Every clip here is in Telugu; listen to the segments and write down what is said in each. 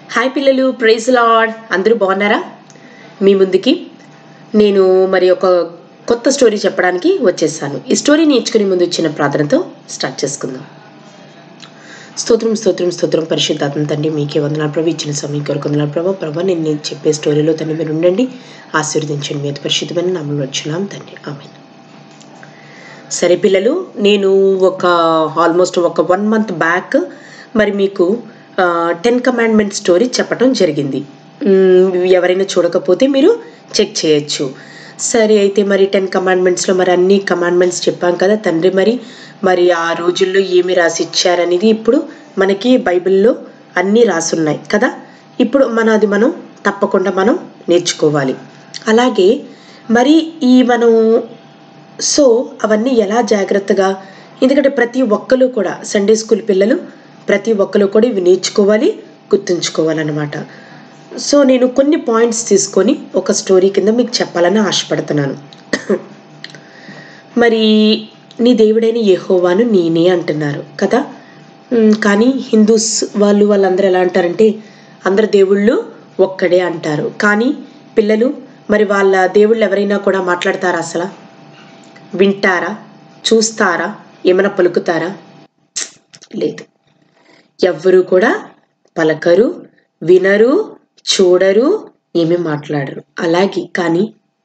హాయ్ పిల్లలు ప్రైజ్ లాడ్ అందరూ బాగున్నారా మీ ముందుకి నేను మరి ఒక కొత్త స్టోరీ చెప్పడానికి వచ్చేసాను ఈ స్టోరీ నేర్చుకునే ముందు వచ్చిన ప్రార్థనతో స్టార్ట్ చేసుకుందాం స్తోత్రం స్తోత్రం స్తోత్రం పరిశుద్ధాత్మ తండ్రి మీకే వందనాలు ప్రభు ఇచ్చిన సమయం కొరకు వందనాలు ప్రభు ప్రభు నేను నేను చెప్పే స్టోరీలో తండ్రి మీరు ఉండండి ఆశీర్వదించండి మీద పరిశుద్ధమైన నామంలో వచ్చున్నాం తండ్రి ఆమె సరే పిల్లలు నేను ఒక ఆల్మోస్ట్ ఒక వన్ మంత్ బ్యాక్ మరి మీకు టెన్ కమాండ్మెంట్ స్టోరీ చెప్పడం జరిగింది మ్మ్, ఎవరైనా చూడకపోతే మీరు చెక్ చేయొచ్చు సరే అయితే మరి టెన్ కమాండ్మెంట్స్లో మరి అన్ని కమాండ్మెంట్స్ చెప్పాం కదా తండ్రి మరి మరి ఆ రోజుల్లో ఏమి రాసి ఇచ్చారనేది ఇప్పుడు మనకి బైబిల్లో అన్నీ రాసున్నాయి కదా ఇప్పుడు మన అది మనం తప్పకుండా మనం నేర్చుకోవాలి అలాగే మరి ఈ మనం సో అవన్నీ ఎలా జాగ్రత్తగా ఎందుకంటే ప్రతి ఒక్కరు కూడా సండే స్కూల్ పిల్లలు ప్రతి ఒక్కరు కూడా ఇవి నేర్చుకోవాలి గుర్తుంచుకోవాలన్నమాట సో నేను కొన్ని పాయింట్స్ తీసుకొని ఒక స్టోరీ కింద మీకు చెప్పాలని ఆశపడుతున్నాను మరి నీ దేవుడైన యెహోవాను నేనే అంటున్నారు కదా మ్, కానీ హిందూస్ వాళ్ళు వాళ్ళందరూ ఎలా అంటారంటే అందరు దేవుళ్ళు ఒక్కడే అంటారు కానీ పిల్లలు మరి వాళ్ళ దేవుళ్ళు ఎవరైనా కూడా మాట్లాడతారా అసలు వింటారా చూస్తారా ఏమైనా పలుకుతారా లేదు ఎవ్వరూ కూడా పలకరు వినరు చూడరు ఏమీ మాట్లాడరు అలాగే కానీ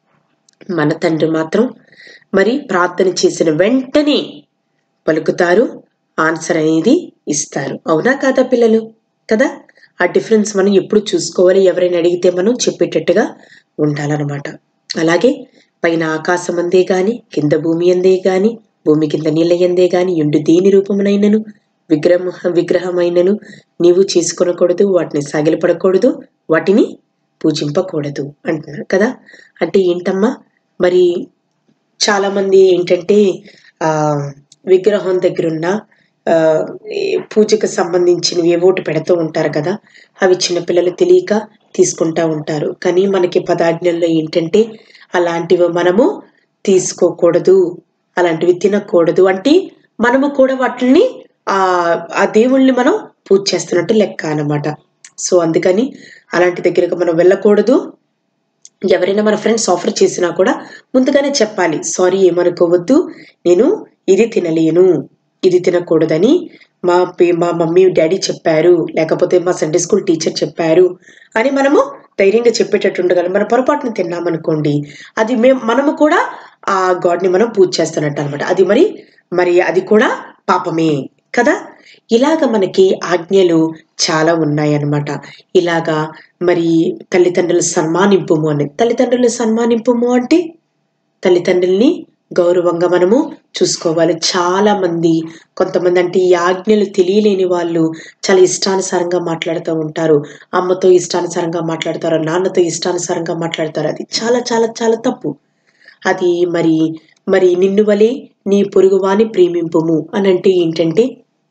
మన తండ్రి మాత్రం మరి ప్రార్థన చేసిన వెంటనే పలుకుతారు ఆన్సర్ అనేది ఇస్తారు అవునా కాదా పిల్లలు కదా ఆ డిఫరెన్స్ మనం ఎప్పుడు చూసుకోవాలి ఎవరైనా అడిగితే మనం చెప్పేటట్టుగా ఉండాలన్నమాట అలాగే పైన ఆకాశం అందే గాని కింద భూమి అందే గాని భూమి కింద నీళ్ళ ఎందే గాని ఎండు దేని రూపమునైనను విగ్రహం విగ్రహమైనను నీవు చేసుకొనకూడదు వాటిని సాగిలపడకూడదు వాటిని పూజింపకూడదు అంటున్నారు కదా అంటే ఏంటమ్మా మరి చాలా మంది ఏంటంటే ఆ విగ్రహం దగ్గరున్న ఆ, ఈ పూజకు సంబంధించినవి ఏవోటి పెడుతూ ఉంటారు కదా అవి చిన్నపిల్లలు తెలియక తీసుకుంటా ఉంటారు కానీ మనకి పదాజ్ఞల్లో ఏంటంటే అలాంటివి మనము తీసుకోకూడదు అలాంటివి తినకూడదు అంటే మనము కూడా వాటిని ఆ ఆ దేవుళ్ళని మనం పూజ చేస్తున్నట్టు లెక్క అన్నమాట సో అందుకని అలాంటి దగ్గరకు మనం వెళ్ళకూడదు ఎవరైనా మన ఫ్రెండ్స్ ఆఫర్ చేసినా కూడా ముందుగానే చెప్పాలి సారీ ఏమనుకోవద్దు నేను ఇది తినలేను ఇది తినకూడదని మా పే- మా మమ్మీ డాడీ చెప్పారు లేకపోతే మా సండే స్కూల్ టీచర్ చెప్పారు అని మనము ధైర్యంగా చెప్పేటట్టు ఉండగలం మన పొరపాటును తిన్నామనుకోండి అది మేము మనము కూడా ఆ గాడ్ని మనం పూజ చేస్తున్నట్టు అనమాట అది మరి మరి అది కూడా పాపమే కదా ఇలాగ మనకి ఆజ్ఞలు చాలా ఉన్నాయన్నమాట ఇలాగా మరి తల్లిదండ్రులు సన్మానింపుము అని తల్లిదండ్రులు సన్మానింపుము అంటే తల్లిదండ్రుల్ని గౌరవంగా మనము చూసుకోవాలి చాలా మంది కొంతమంది అంటే ఈ ఆజ్ఞలు తెలియలేని వాళ్ళు చాలా ఇష్టానుసారంగా మాట్లాడుతూ ఉంటారు అమ్మతో ఇష్టానుసారంగా మాట్లాడతారు నాన్నతో ఇష్టానుసారంగా మాట్లాడతారు అది చాలా చాలా చాలా తప్పు అది మరి మరి నిన్ను వలే నీ పొరుగువాని ప్రేమింపుము అని అంటే ఏంటంటే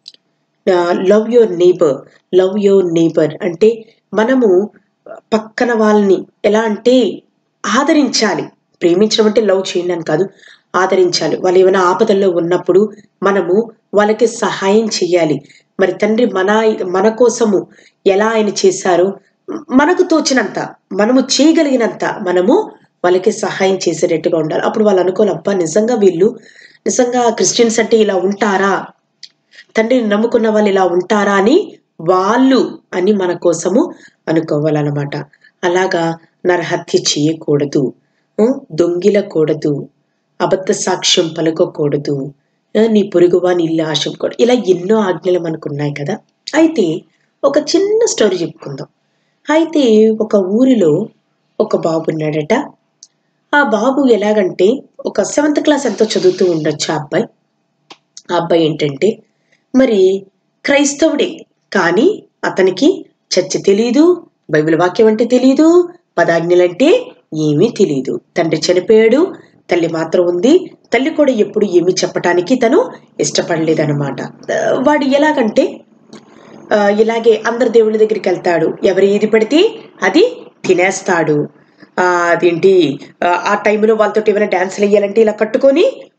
love your neighbour love your neighbour అంటే మనము పక్కన వాళ్ళని ఎలా అంటే ఆదరించాలి ప్రేమించడం అంటే లవ్ చేయండి అని కాదు ఆదరించాలి వాళ్ళు ఏమైనా ఆపదల్లో ఉన్నప్పుడు మనము వాళ్ళకి సహాయం చేయాలి మరి తండ్రి మన మన కోసము ఎలా ఆయన చేశారో మనకు తోచినంత మనము చేయగలిగినంత మనము వాళ్ళకి సహాయం చేసేటట్టుగా ఉండాలి అప్పుడు వాళ్ళు అనుకోవాలి అబ్బా నిజంగా వీళ్ళు నిజంగా క్రిస్టియన్స్ అంటే ఇలా ఉంటారా తండ్రిని నమ్ముకున్న వాళ్ళు ఇలా ఉంటారా అని వాళ్ళు అని మన కోసము అనుకోవాలన్నమాట అలాగా నరహత్య చేయకూడదు ఆ, దొంగిలకూడదు అబద్ధ సాక్ష్యం పలకకూడదు ఆ, నీ పొరుగువాని ఇల్లు ఆశకూడదు ఇలా ఎన్నో ఆజ్ఞలు మనకు ఉన్నాయి కదా అయితే ఒక చిన్న స్టోరీ చెప్పుకుందాం అయితే ఒక ఊరిలో ఒక బాబు ఉన్నాడట ఆ బాబు ఎలాగంటే ఒక సెవెంత్ క్లాస్ ఎంతో చదువుతూ ఉండొచ్చు ఆ అబ్బాయి ఆ అబ్బాయి ఏంటంటే మరి క్రైస్తవుడే కానీ అతనికి చర్చ తెలియదు బైబిల్ వాక్యం అంటే తెలియదు పదాజ్ఞలంటే ఏమీ తెలియదు తండ్రి చనిపోయాడు తల్లి మాత్రం ఉంది తల్లి కూడా ఎప్పుడు ఏమీ చెప్పటానికి తను ఇష్టపడలేదన్నమాట ఆ, వాడు ఎలాగంటే ఆ, ఇలాగే అందరు దేవుళ్ళ దగ్గరికి వెళ్తాడు ఎవరు ఏది పెడితే అది తినేస్తాడు ఆ, అదేంటి ఆ, ఆ టైంలో వాళ్ళతో ఏమైనా డ్యాన్సులు వేయాలంటే ఇలా కట్టుకొని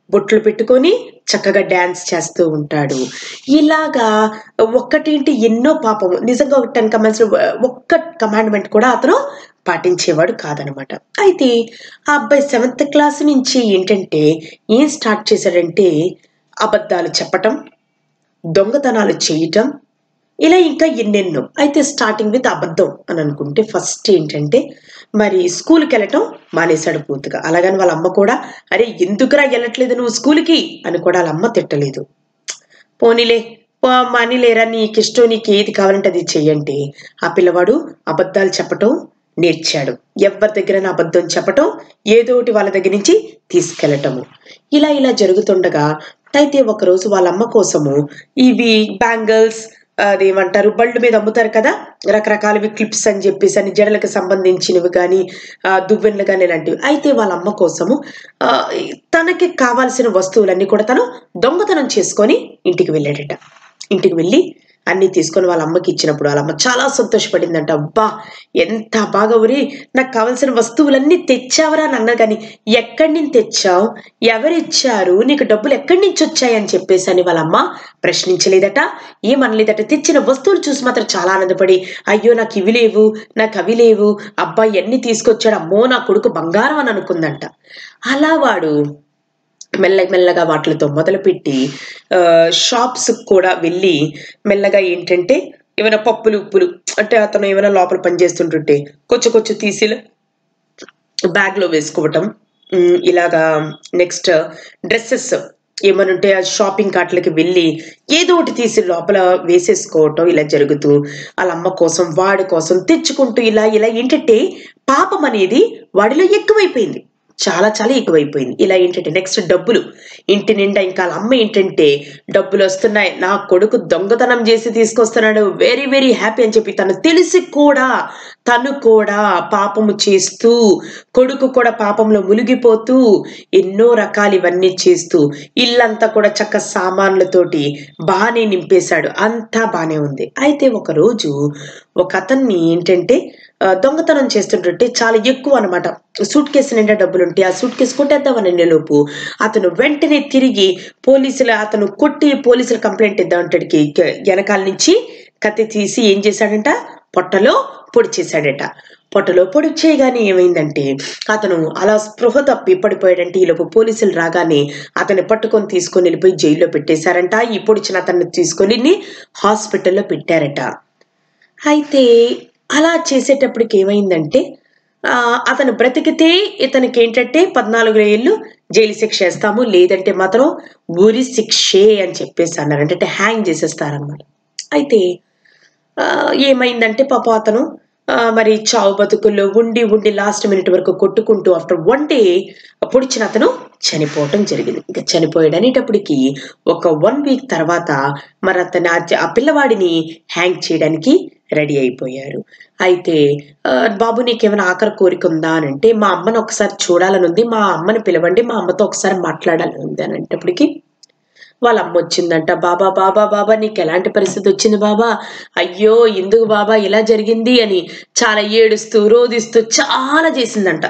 బొట్లు పెట్టుకొని చక్కగా డ్యాన్స్ చేస్తూ ఉంటాడు ఇలాగా ఒక్కటేంటి ఎన్నో పాపము నిజంగా ఒక టెన్ కమాండ్స్ ఒక్క కమాండ్మెంట్ కూడా అతను పాటించేవాడు కాదనమాట అయితే ఆ అబ్బాయి సెవెంత్ క్లాస్ నుంచి ఏంటంటే ఏం స్టార్ట్ చేశాడంటే అబద్ధాలు చెప్పటం దొంగతనాలు చేయటం ఇలా ఇంకా ఎన్నెన్నో అయితే స్టార్టింగ్ విత్ అబద్ధం అని అనుకుంటే ఫస్ట్ ఏంటంటే మరి స్కూల్కి వెళ్ళటం మానేశాడు పూర్తిగా అలాగని వాళ్ళ అమ్మ కూడా అరే ఎందుకురా వెళ్ళట్లేదు నువ్వు స్కూల్కి అని కూడా వాళ్ళ అమ్మ తిట్టలేదు పోనీలే పో మానిలేరా నీకు ఇష్టం నీకు ఏది కావాలంటే అది చెయ్యండి ఆ పిల్లవాడు అబద్ధాలు చెప్పటం నేర్చాడు ఎవరి దగ్గర అబద్ధం చెప్పటం ఏదో ఒకటి వాళ్ళ దగ్గర నుంచి తీసుకెళ్ళటము ఇలా ఇలా జరుగుతుండగా అయితే ఒకరోజు వాళ్ళ అమ్మ కోసము ఇవి బ్యాంగిల్స్ అదేమంటారు బళ్ళు మీద అమ్ముతారు కదా రకరకాలవి క్లిప్స్ అని చెప్పేసి అని జడలకు సంబంధించినవి కానీ దువ్వెనలు కానీ ఇలాంటివి అయితే వాళ్ళ అమ్మ కోసము ఆ, తనకి కావాల్సిన వస్తువులన్నీ కూడా తను దొంగతనం చేసుకొని ఇంటికి వెళ్ళాడట ఇంటికి వెళ్ళి అన్ని తీసుకొని వాళ్ళ అమ్మకి ఇచ్చినప్పుడు వాళ్ళ అమ్మ చాలా సంతోషపడిందంట అబ్బా ఎంత బాగా ఊరి నాకు కావాల్సిన వస్తువులన్నీ తెచ్చావరా అని అన్నా కానీ ఎక్కడి నుంచి తెచ్చావు ఎవరిచ్చారు నీకు డబ్బులు ఎక్కడి నుంచి వచ్చాయి అని చెప్పేసి అని వాళ్ళ అమ్మ ప్రశ్నించలేదట ఏమనలేదట తెచ్చిన వస్తువులు చూసి మాత్రం చాలా ఆనందపడి అయ్యో నాకు ఇవి లేవు నాకు అవి లేవు అబ్బాయి ఎన్ని తీసుకొచ్చాడు అమ్మో నా కొడుకు బంగారం అని అనుకుందంట అలా వాడు మెల్లగా మెల్లగా వాటితో మొదలుపెట్టి ఆ, షాప్స్ కూడా వెళ్ళి మెల్లగా ఏంటంటే ఏమైనా పప్పులు ఉప్పులు అంటే అతను ఏమైనా లోపల పని చేస్తుంటుంటే కొంచెం కొంచెం తీసి బ్యాగ్లో వేసుకోవటం ఉమ్, ఇలాగా నెక్స్ట్ డ్రెస్సెస్ ఏమనుంటే ఆ షాపింగ్ కార్ట్లకి వెళ్ళి ఏదో ఒకటి తీసి లోపల వేసేసుకోవటం ఇలా జరుగుతూ వాళ్ళ అమ్మ కోసం వాడి కోసం తెచ్చుకుంటూ ఇలా ఇలా ఏంటంటే పాపం అనేది వాడిలో ఎక్కువైపోయింది చాలా చాలా ఎక్కువైపోయింది ఇలా ఏంటంటే నెక్స్ట్ డబ్బులు ఇంటి నిండా ఇంకా వాళ్ళ అమ్మ ఏంటంటే డబ్బులు వస్తున్నాయి నా కొడుకు దొంగతనం చేసి తీసుకొస్తున్నాడు వెరీ వెరీ హ్యాపీ అని చెప్పి తను తెలిసి కూడా తను కూడా పాపము చేస్తూ కొడుకు కూడా పాపంలో మునిగిపోతూ ఎన్నో రకాలు ఇవన్నీ చేస్తూ ఇల్లంతా కూడా చక్క సామాన్లతోటి బాగానే నింపేశాడు అంతా బాగానే ఉంది అయితే ఒక రోజు ఒక అతన్ని ఏంటంటే ఆ, దొంగతనం చేస్తుంటుంటే చాలా ఎక్కువ అనమాట సూట్ కేసు నిండా డబ్బులు ఉంటే ఆ సూట్ కేసు కొట్టేద్దామని లోపు అతను వెంటనే తిరిగి పోలీసులు అతను కొట్టి పోలీసులు కంప్లైంట్ ఇద్దామంటాడికి వెనకాల నుంచి కత్తి తీసి ఏం చేశాడంట పొట్టలో పొడి చేశాడట పొట్టలో పొడి చేయగానే ఏమైందంటే అతను అలా స్పృహ తప్పి పడిపోయాడంటే ఈలోపు పోలీసులు రాగానే అతన్ని పట్టుకొని తీసుకొని వెళ్ళిపోయి జైల్లో పెట్టేశారంట ఈ పొడిచిన అతన్ని తీసుకొని వెళ్ళి హాస్పిటల్లో పెట్టారట అయితే అలా చేసేటప్పటికి ఏమైందంటే ఆ, అతను బ్రతికితే ఇతనికి ఏంటంటే పద్నాలుగు ఏళ్ళు జైలు శిక్ష వేస్తాము లేదంటే మాత్రం ఊరి శిక్షే అని చెప్పేసి అన్నారు అంటే హ్యాంగ్ చేసేస్తారన్నమాట అయితే ఆ, ఏమైందంటే పాప అతను ఆ, మరి చావు బతుకుల్లో ఉండి ఉండి లాస్ట్ మినిట్ వరకు కొట్టుకుంటూ ఆఫ్టర్ వన్ డే పొడిచిన అతను చనిపోవటం జరిగింది ఇంకా చనిపోయాడు అనేటప్పటికి ఒక వన్ వీక్ తర్వాత మరి అతను ఆ చ- ఆ పిల్లవాడిని హ్యాంగ్ చేయడానికి రెడీ అయిపోయారు అయితే ఆ, బాబు నీకేమైనా ఆఖరి కోరిక ఉందా అని అంటే మా అమ్మని ఒకసారి చూడాలని ఉంది మా అమ్మని పిలవండి మా అమ్మతో ఒకసారి మాట్లాడాలని ఉంది అని అనేటప్పటికి వాళ్ళ అమ్మ వచ్చిందంట బాబా బాబా బాబా నీకు ఎలాంటి పరిస్థితి వచ్చింది బాబా అయ్యో ఎందుకు బాబా ఇలా జరిగింది అని చాలా ఏడుస్తూ రోదిస్తూ చాలా చేసిందంట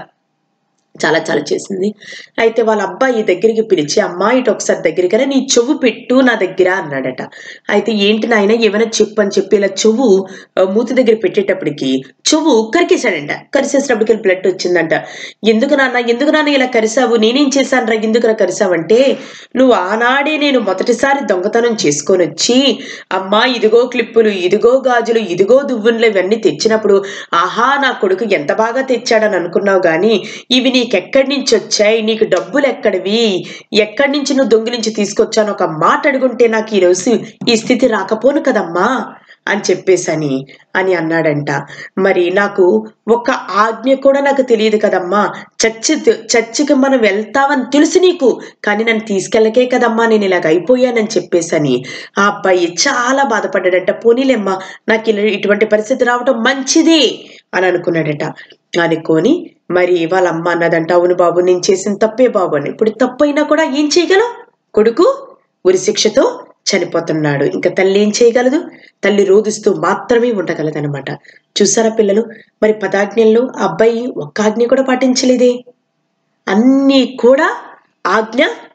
చాలా చాలా చేసింది అయితే వాళ్ళ అబ్బాయి దగ్గరికి పిలిచి అమ్మా ఇటు ఒకసారి దగ్గరికి రా, నీ చెవు పెట్టు నా దగ్గర అన్నాడట అయితే ఏంటి నాయన ఏమైనా చెప్పు అని చెప్పి ఇలా చెవు ఆ, మూతి దగ్గర పెట్టేటప్పటికి చెవు కరికేశాడంట కరిసేసినప్పటికి బ్లడ్ వచ్చిందంట ఎందుకు నాన్న ఎందుకు నాన్న ఇలా కరిసావు నేనేం చేశాను రా ఎందుకు రా కరిసావంటే నువ్వు ఆనాడే నేను మొదటిసారి దొంగతనం చేసుకొని వచ్చి అమ్మా ఇదిగో క్లిప్పులు ఇదిగో గాజులు ఇదిగో దువ్వున్లు ఇవన్నీ తెచ్చినప్పుడు ఆహా నా కొడుకు ఎంత బాగా తెచ్చాడని అనుకున్నావు గాని ఇవి నీకెక్కడి నుంచి వచ్చాయి నీకు డబ్బులు ఎక్కడివి ఎక్కడి నుంచి నువ్వు దొంగిలించి తీసుకొచ్చాను ఒక మాట అడుగుంటే నాకు ఈరోజు ఈ స్థితి రాకపోను కదమ్మా అని చెప్పేసని అని అన్నాడంట మరి నాకు ఒక ఆజ్ఞ కూడా నాకు తెలియదు కదమ్మా చర్చి చర్చికి మనం వెళ్తామని తెలుసు నీకు కానీ నన్ను తీసుకెళ్ళకే కదమ్మా నేను ఇలాగ అయిపోయానని చెప్పేసని ఆ అబ్బాయి చాలా బాధపడ్డాడంట పోనీలేమ్మా నాకు ఇలా ఇటువంటి పరిస్థితి రావటం మంచిదే అని అనుకున్నాడట అనుకొని మరి వాళ్ళ అమ్మ అన్నదంట అవును బాబు నేను చేసిన తప్పే బాబు అని ఇప్పుడు తప్పైనా కూడా ఏం చేయగలం కొడుకు ఉరి శిక్షతో చనిపోతున్నాడు ఇంకా తల్లి ఏం చేయగలదు తల్లి రోధిస్తూ మాత్రమే ఉండగలదనమాట చూసారా పిల్లలు మరి పదాజ్ఞల్లో ఆ అబ్బాయి ఒక్క ఆజ్ఞ కూడా పాటించలేదే అన్నీ కూడా ఆజ్ఞ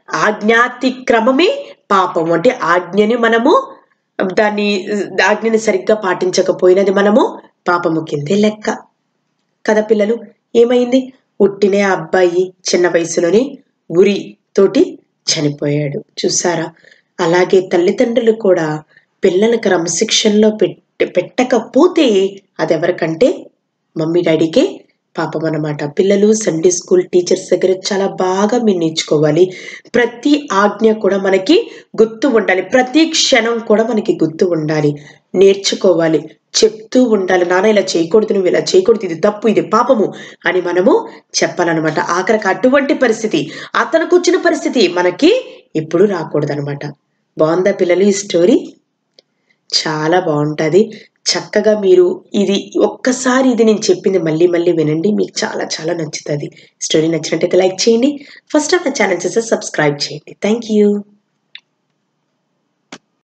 ఆజ్ఞాతిక్రమమే పాపం అంటే ఆజ్ఞని మనము దాన్ని ఆజ్ఞని సరిగ్గా పాటించకపోయినది మనము పాపము కిందే లెక్క కదా పిల్లలు ఏమైంది ఉట్టినే ఆ అబ్బాయి చిన్న వయసులోనే ఉరి తోటి చనిపోయాడు చూసారా అలాగే తల్లిదండ్రులు కూడా పిల్లల క్రమశిక్షణలో పెట్ పెట్టకపోతే అది ఎవరికంటే మమ్మీ డాడీకే పాపం అన్నమాట పిల్లలు సండే స్కూల్ టీచర్స్ దగ్గర చాలా బాగా మీరు నేర్చుకోవాలి ప్రతి ఆజ్ఞ కూడా మనకి గుర్తు ఉండాలి ప్రతి క్షణం కూడా మనకి గుర్తు ఉండాలి నేర్చుకోవాలి చెప్తూ ఉండాలి నాన్న ఇలా చేయకూడదు నువ్వు ఇలా చేయకూడదు ఇది తప్పు ఇది పాపము అని మనము చెప్పాలన్నమాట ఆఖరికి అటువంటి పరిస్థితి అతనికి వచ్చిన పరిస్థితి మనకి ఇప్పుడు రాకూడదనమాట బాగుందా పిల్లలు ఈ స్టోరీ చాలా బాగుంటుంది చక్కగా మీరు ఇది ఒక్కసారి ఇది నేను చెప్పింది మళ్ళీ మళ్ళీ వినండి మీకు చాలా చాలా నచ్చుతుంది స్టోరీ నచ్చినట్టయితే లైక్ చేయండి ఫస్ట్ ఆఫ్ నా ఛానల్ చేస్తే సబ్స్క్రైబ్ చేయండి థ్యాంక్ యూ